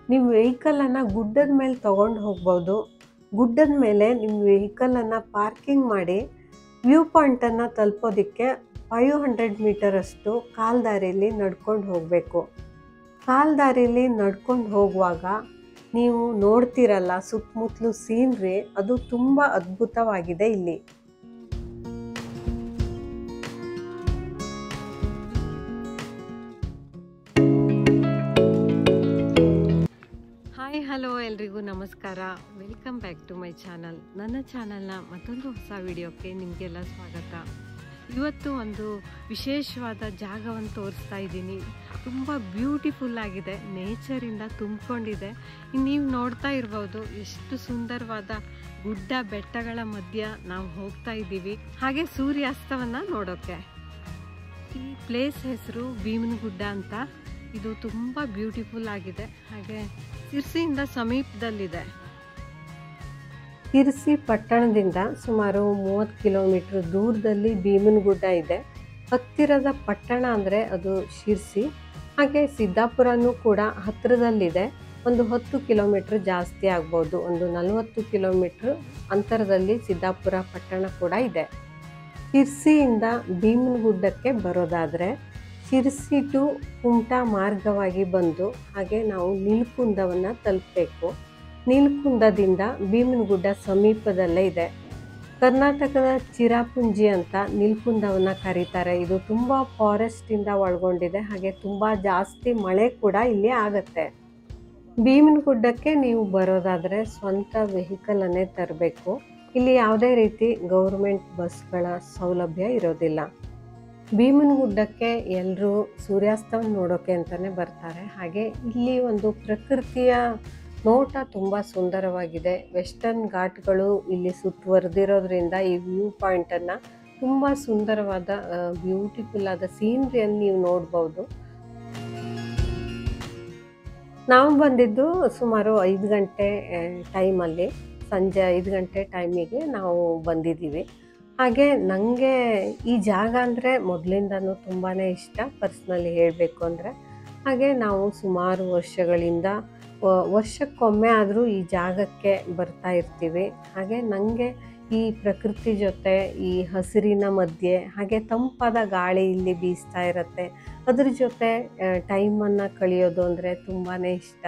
ನೀವು ವೆಹಿಕಲನ್ನು ಗುಡ್ಡದ ಮೇಲೆ ತೊಗೊಂಡು ಹೋಗ್ಬೋದು ಗುಡ್ಡದ ಮೇಲೆ ನಿಮ್ಮ ವೆಹಿಕಲನ್ನು ಪಾರ್ಕಿಂಗ್ ಮಾಡಿ ವ್ಯೂ ಪಾಯಿಂಟನ್ನು ತಲುಪೋದಕ್ಕೆ ಫೈವ್ ಹಂಡ್ರೆಡ್ ಮೀಟರಷ್ಟು ಕಾಲ್ದಾರಿಯಲ್ಲಿ ನಡ್ಕೊಂಡು ಹೋಗಬೇಕು ಕಾಲ್ದಾರಿಯಲ್ಲಿ ನಡ್ಕೊಂಡು ಹೋಗುವಾಗ ನೀವು ನೋಡ್ತಿರಲ್ಲ ಸುತ್ತಮುತ್ತಲು ಸೀನ್ರಿ ಅದು ತುಂಬ ಅದ್ಭುತವಾಗಿದೆ ಇಲ್ಲಿ ಹಾಯ್ ಹಲೋ ಎಲ್ರಿಗೂ ನಮಸ್ಕಾರ welcome back to my channel ನನ್ನ ಚಾನಲ್ನ ಮತ್ತೊಂದು ಹೊಸ ವಿಡಿಯೋಕ್ಕೆ ನಿಮಗೆಲ್ಲ ಸ್ವಾಗತ ಇವತ್ತು ಒಂದು ವಿಶೇಷವಾದ ಜಾಗವನ್ನು ತೋರಿಸ್ತಾ ಇದ್ದೀನಿ ತುಂಬ ಬ್ಯೂಟಿಫುಲ್ ಆಗಿದೆ ನೇಚರಿಂದ ತುಂಬಿಕೊಂಡಿದೆ ನೀವು ನೋಡ್ತಾ ಇರ್ಬೋದು ಎಷ್ಟು ಸುಂದರವಾದ ಗುಡ್ಡ ಬೆಟ್ಟಗಳ ಮಧ್ಯ ನಾವು ಹೋಗ್ತಾ ಇದ್ದೀವಿ ಹಾಗೆ ಸೂರ್ಯಾಸ್ತವನ್ನು ನೋಡೋಕ್ಕೆ ಈ ಪ್ಲೇಸ್ ಹೆಸರು ಭೀಮನಗುಡ್ಡ ಅಂತ ಇದು ತುಂಬ ಬ್ಯೂಟಿಫುಲ್ ಆಗಿದೆ ಹಾಗೆ ಸಿರ್ಸಿಯಿಂದ ಸಮೀಪದಲ್ಲಿದೆ ಸಿರ್ಸಿ ಪಟ್ಟಣದಿಂದ ಸುಮಾರು ಮೂವತ್ತು ಕಿಲೋಮೀಟ್ರ್ ದೂರದಲ್ಲಿ ಭೀಮನಗುಡ್ಡ ಇದೆ ಹತ್ತಿರದ ಪಟ್ಟಣ ಅಂದರೆ ಅದು ಶಿರ್ಸಿ ಹಾಗೆ ಸಿದ್ದಾಪುರನೂ ಕೂಡ ಹತ್ತಿರದಲ್ಲಿದೆ ಒಂದು ಹತ್ತು ಕಿಲೋಮೀಟ್ರ್ ಜಾಸ್ತಿ ಆಗ್ಬೋದು ಒಂದು ನಲವತ್ತು ಕಿಲೋಮೀಟ್ರ್ ಅಂತರದಲ್ಲಿ ಸಿದ್ದಾಪುರ ಪಟ್ಟಣ ಕೂಡ ಇದೆ ಶಿರ್ಸಿಯಿಂದ ಭೀಮನಗುಡ್ಡಕ್ಕೆ ಬರೋದಾದರೆ ಶಿರ್ಸಿ ಟು ಕುಮಟಾ ಮಾರ್ಗವಾಗಿ ಬಂದು ಹಾಗೆ ನಾವು ನೀಲ್ಕುಂದವನ್ನು ತಲುಪಬೇಕು ನೀಲ್ಕುಂದದಿಂದ ಭೀಮನಗುಡ್ಡ ಸಮೀಪದಲ್ಲೇ ಇದೆ ಕರ್ನಾಟಕದ ಚಿರಾಪುಂಜಿ ಅಂತ ನೀಲ್ಕುಂದವನ್ನು ಕರೀತಾರೆ ಇದು ತುಂಬ ಫಾರೆಸ್ಟಿಂದ ಒಳಗೊಂಡಿದೆ ಹಾಗೆ ತುಂಬ ಜಾಸ್ತಿ ಮಳೆ ಕೂಡ ಇಲ್ಲಿ ಆಗತ್ತೆ ಭೀಮನಗುಡ್ಡಕ್ಕೆ ನೀವು ಬರೋದಾದರೆ ಸ್ವಂತ ವೆಹಿಕಲನ್ನೇ ತರಬೇಕು ಇಲ್ಲಿ ಯಾವುದೇ ರೀತಿ ಗೌರ್ಮೆಂಟ್ ಬಸ್ಗಳ ಸೌಲಭ್ಯ ಇರೋದಿಲ್ಲ ಭೀಮನಗುಡ್ಡಕ್ಕೆ ಎಲ್ಲರೂ ಸೂರ್ಯಾಸ್ತವನ್ನು ನೋಡೋಕೆ ಅಂತಲೇ ಬರ್ತಾರೆ ಹಾಗೆ ಇಲ್ಲಿ ಒಂದು ಪ್ರಕೃತಿಯ ನೋಟ ತುಂಬ ಸುಂದರವಾಗಿದೆ ವೆಸ್ಟರ್ನ್ ಘಾಟ್ಗಳು ಇಲ್ಲಿ ಸುತ್ತುವರೆದಿರೋದ್ರಿಂದ ಈ ವ್ಯೂ ಪಾಯಿಂಟನ್ನು ತುಂಬ ಸುಂದರವಾದ ಬ್ಯೂಟಿಫುಲ್ ಆದ ಸೀನ್ರಿಯನ್ನು ನೀವು ನೋಡ್ಬೋದು ನಾವು ಬಂದಿದ್ದು ಸುಮಾರು ಐದು ಗಂಟೆ ಟೈಮಲ್ಲಿ ಸಂಜೆ ಐದು ಗಂಟೆ ಟೈಮಿಗೆ ನಾವು ಬಂದಿದ್ದೀವಿ ಹಾಗೆ ನನಗೆ ಈ ಜಾಗ ಅಂದರೆ ಮೊದಲಿಂದನೂ ತುಂಬಾ ಇಷ್ಟ ಪರ್ಸ್ನಲಿ ಹೇಳಬೇಕು ಅಂದರೆ ಹಾಗೆ ನಾವು ಸುಮಾರು ವರ್ಷಗಳಿಂದ ವರ್ಷಕ್ಕೊಮ್ಮೆ ಆದರೂ ಈ ಜಾಗಕ್ಕೆ ಬರ್ತಾ ಇರ್ತೀವಿ ಹಾಗೆ ನನಗೆ ಈ ಪ್ರಕೃತಿ ಜೊತೆ ಈ ಹಸಿರಿನ ಮಧ್ಯೆ ಹಾಗೆ ತಂಪಾದ ಗಾಳಿ ಇಲ್ಲಿ ಬೀಸ್ತಾ ಇರುತ್ತೆ ಅದ್ರ ಜೊತೆ ಟೈಮನ್ನು ಕಳೆಯೋದು ಅಂದರೆ ತುಂಬಾ ಇಷ್ಟ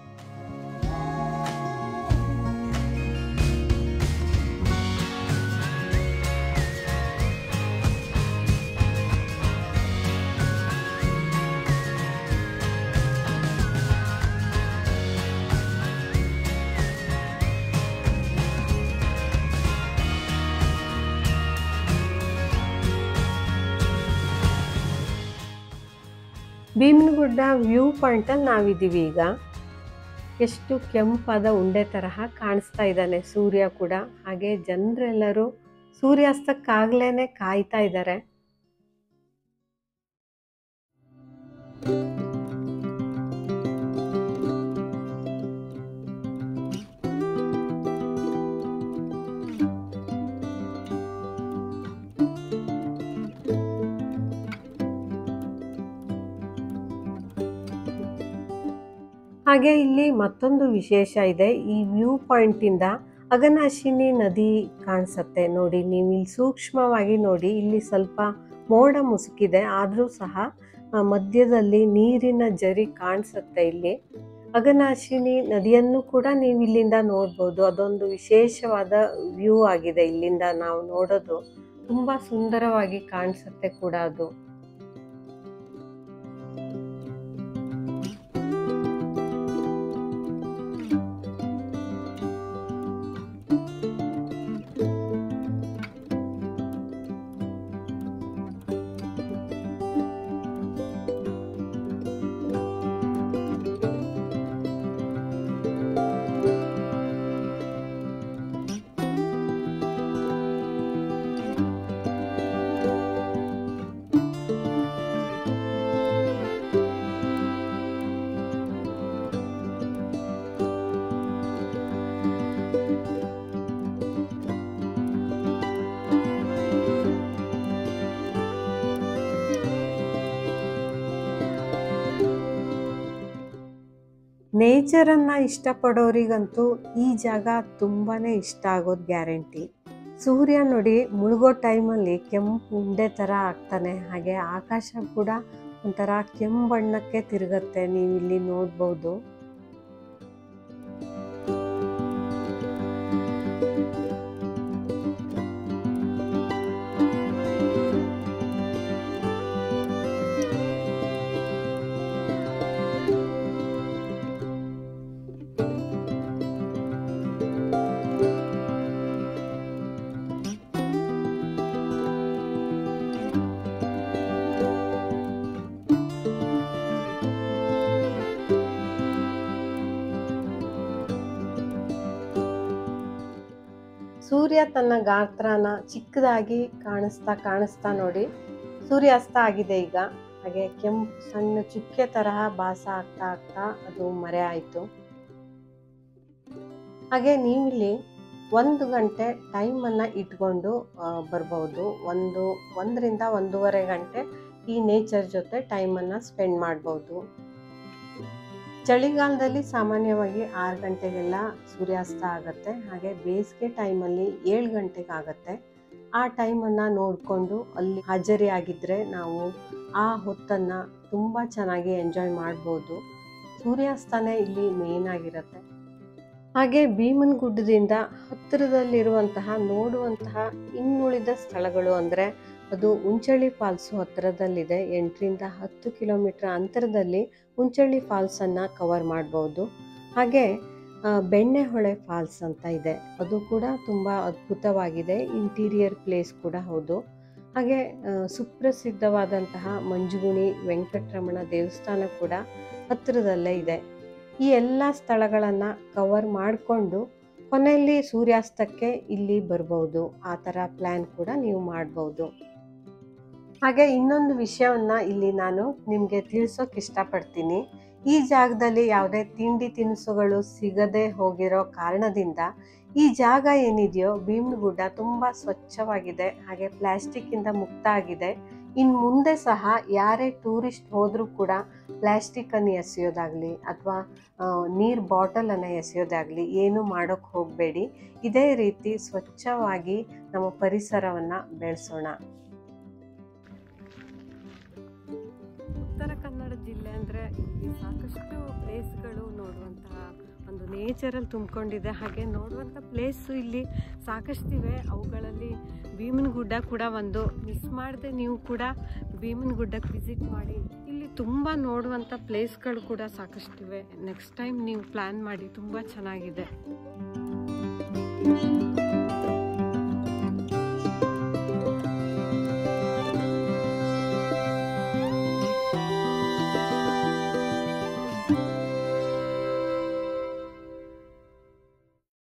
ಭೀಮನಗುಡ್ಡ ವ್ಯೂ ಪಾಯಿಂಟಲ್ಲಿ ನಾವಿದ್ದೀವಿ ಈಗ ಎಷ್ಟು ಕೆಂಪಾದ ಉಂಡೆ ತರಹ ಕಾಣಿಸ್ತಾ ಇದ್ದಾನೆ ಸೂರ್ಯ ಕೂಡ ಹಾಗೆ ಜನರೆಲ್ಲರೂ ಸೂರ್ಯಾಸ್ತಕ್ಕಾಗ್ಲೇ ಕಾಯ್ತಾ ಇದ್ದಾರೆ ಹಾಗೆ ಇಲ್ಲಿ ಮತ್ತೊಂದು ವಿಶೇಷ ಇದೆ ಈ ವ್ಯೂ ಪಾಯಿಂಟಿಂದ ಅಗನಾಶಿನಿ ನದಿ ಕಾಣಿಸುತ್ತೆ ನೋಡಿ ನೀವು ಇಲ್ಲಿ ಸೂಕ್ಷ್ಮವಾಗಿ ನೋಡಿ ಇಲ್ಲಿ ಸ್ವಲ್ಪ ಮೋಡ ಮುಸುಕಿದೆ ಆದರೂ ಸಹ ಮಧ್ಯದಲ್ಲಿ ನೀರಿನ ಜರಿ ಕಾಣಿಸುತ್ತೆ ಇಲ್ಲಿ ಅಗನಾಶಿನಿ ನದಿಯನ್ನು ಕೂಡ ನೀವು ಇಲ್ಲಿಂದ ನೋಡ್ಬೋದು ಅದೊಂದು ವಿಶೇಷವಾದ ವ್ಯೂ ಆಗಿದೆ ಇಲ್ಲಿಂದ ನಾವು ನೋಡೋದು ತುಂಬ ಸುಂದರವಾಗಿ ಕಾಣಿಸುತ್ತೆ ಕೂಡ ಅದು ನೇಚರನ್ನು ಇಷ್ಟಪಡೋರಿಗಂತೂ ಈ ಜಾಗ ತುಂಬಾ ಇಷ್ಟ ಆಗೋದು ಗ್ಯಾರಂಟಿ ಸೂರ್ಯ ನೋಡಿ ಮುಳುಗೋ ಟೈಮಲ್ಲಿ ಕೆಂಪು ಉಂಡೆ ಥರ ಆಗ್ತಾನೆ ಹಾಗೆ ಆಕಾಶ ಕೂಡ ಒಂಥರ ಕೆಂಪು ಬಣ್ಣಕ್ಕೆ ತಿರುಗತ್ತೆ ನೀವು ಇಲ್ಲಿ ನೋಡ್ಬೋದು ಸೂರ್ಯ ತನ್ನ ಗಾತ್ರನ ಚಿಕ್ಕದಾಗಿ ಕಾಣಿಸ್ತಾ ಕಾಣಿಸ್ತಾ ನೋಡಿ ಸೂರ್ಯಾಸ್ತ ಆಗಿದೆ ಈಗ ಹಾಗೆ ಕೆಂಪು ಸಣ್ಣ ಚುಕ್ಕೆ ತರಹ ಭಾಸ ಆಗ್ತಾ ಆಗ್ತಾ ಅದು ಮರೆ ಆಯಿತು ಹಾಗೆ ನೀವಿಲ್ಲಿ ಒಂದು ಗಂಟೆ ಟೈಮನ್ನು ಇಟ್ಕೊಂಡು ಬರ್ಬೋದು ಒಂದು ಒಂದರಿಂದ ಒಂದೂವರೆ ಗಂಟೆ ಈ ನೇಚರ್ ಜೊತೆ ಟೈಮನ್ನು ಸ್ಪೆಂಡ್ ಮಾಡ್ಬೋದು ಚಳಿಗಾಲದಲ್ಲಿ ಸಾಮಾನ್ಯವಾಗಿ ಆರು ಗಂಟೆಗೆಲ್ಲ ಸೂರ್ಯಾಸ್ತ ಆಗುತ್ತೆ ಹಾಗೆ ಬೇಸಿಗೆ ಟೈಮಲ್ಲಿ ಏಳು ಗಂಟೆಗೆ ಆಗುತ್ತೆ ಆ ಟೈಮನ್ನು ನೋಡಿಕೊಂಡು ಅಲ್ಲಿ ಹಾಜರಿಯಾಗಿದ್ದರೆ ನಾವು ಆ ಹೊತ್ತನ್ನು ತುಂಬ ಚೆನ್ನಾಗಿ ಎಂಜಾಯ್ ಮಾಡ್ಬೋದು ಸೂರ್ಯಾಸ್ತನೇ ಇಲ್ಲಿ ಮೇನ್ ಆಗಿರುತ್ತೆ ಹಾಗೆ ಭೀಮನ್ ಗುಡ್ಡದಿಂದ ಹತ್ತಿರದಲ್ಲಿರುವಂತಹ ನೋಡುವಂತಹ ಇನ್ನುಳಿದ ಸ್ಥಳಗಳು ಅಂದರೆ ಅದು ಉಂಚಳ್ಳಿ ಫಾಲ್ಸು ಹತ್ತಿರದಲ್ಲಿದೆ ಎಂಟರಿಂದ ಹತ್ತು ಕಿಲೋಮೀಟರ್ ಅಂತರದಲ್ಲಿ ಉಂಚಳ್ಳಿ ಫಾಲ್ಸನ್ನು ಕವರ್ ಮಾಡ್ಬೋದು ಹಾಗೆ ಬೆಣ್ಣೆಹೊಳೆ ಫಾಲ್ಸ್ ಅಂತ ಇದೆ ಅದು ಕೂಡ ತುಂಬ ಅದ್ಭುತವಾಗಿದೆ ಇಂಟೀರಿಯರ್ ಪ್ಲೇಸ್ ಕೂಡ ಹೌದು ಹಾಗೆ ಸುಪ್ರಸಿದ್ಧವಾದಂತಹ ಮಂಜುಗುಣಿ ವೆಂಕಟರಮಣ ದೇವಸ್ಥಾನ ಕೂಡ ಹತ್ತಿರದಲ್ಲೇ ಇದೆ ಈ ಎಲ್ಲ ಸ್ಥಳಗಳನ್ನು ಕವರ್ ಮಾಡಿಕೊಂಡು ಕೊನೆಯಲ್ಲಿ ಸೂರ್ಯಾಸ್ತಕ್ಕೆ ಇಲ್ಲಿ ಬರ್ಬೋದು ಆ ಥರ ಪ್ಲ್ಯಾನ್ ಕೂಡ ನೀವು ಮಾಡ್ಬೋದು ಹಾಗೆ ಇನ್ನೊಂದು ವಿಷಯವನ್ನು ಇಲ್ಲಿ ನಾನು ನಿಮಗೆ ತಿಳಿಸೋಕೆ ಇಷ್ಟಪಡ್ತೀನಿ ಈ ಜಾಗದಲ್ಲಿ ಯಾವುದೇ ತಿಂಡಿ ತಿನಿಸುಗಳು ಸಿಗದೆ ಹೋಗಿರೋ ಕಾರಣದಿಂದ ಈ ಜಾಗ ಏನಿದೆಯೋ ಭೀಮನಗುಡ್ಡ ತುಂಬ ಸ್ವಚ್ಛವಾಗಿದೆ ಹಾಗೆ ಪ್ಲ್ಯಾಸ್ಟಿಕ್ಕಿಂದ ಮುಕ್ತ ಆಗಿದೆ ಇನ್ನು ಮುಂದೆ ಸಹ ಯಾರೇ ಟೂರಿಸ್ಟ್ ಹೋದರೂ ಕೂಡ ಪ್ಲ್ಯಾಸ್ಟಿಕ್ಕನ್ನು ಎಸೆಯೋದಾಗಲಿ ಅಥವಾ ನೀರು ಬಾಟಲನ್ನು ಎಸೆಯೋದಾಗಲಿ ಏನು ಮಾಡೋಕ್ಕೆ ಹೋಗಬೇಡಿ ಇದೇ ರೀತಿ ಸ್ವಚ್ಛವಾಗಿ ನಮ್ಮ ಪರಿಸರವನ್ನು ಬೆಳೆಸೋಣ ಉತ್ತರ ಕನ್ನಡ ಜಿಲ್ಲೆ ಅಂದರೆ ಇಲ್ಲಿ ಸಾಕಷ್ಟು ಪ್ಲೇಸ್ಗಳು ನೋಡುವಂತಹ ಒಂದು ನೇಚರಲ್ಲಿ ತುಂಬಿಕೊಂಡಿದೆ ಹಾಗೆ ನೋಡುವಂಥ ಪ್ಲೇಸು ಇಲ್ಲಿ ಸಾಕಷ್ಟಿವೆ ಅವುಗಳಲ್ಲಿ ಭೀಮನಗುಡ್ಡ ಕೂಡ ಒಂದು ಮಿಸ್ ಮಾಡದೆ ನೀವು ಕೂಡ ಭೀಮನಗುಡ್ಡಕ್ಕೆ ವಿಸಿಟ್ ಮಾಡಿ ಇಲ್ಲಿ ತುಂಬ ನೋಡುವಂಥ ಪ್ಲೇಸ್ಗಳು ಕೂಡ ಸಾಕಷ್ಟಿವೆ ನೆಕ್ಸ್ಟ್ ಟೈಮ್ ನೀವು ಪ್ಲ್ಯಾನ್ ಮಾಡಿ ತುಂಬ ಚೆನ್ನಾಗಿದೆ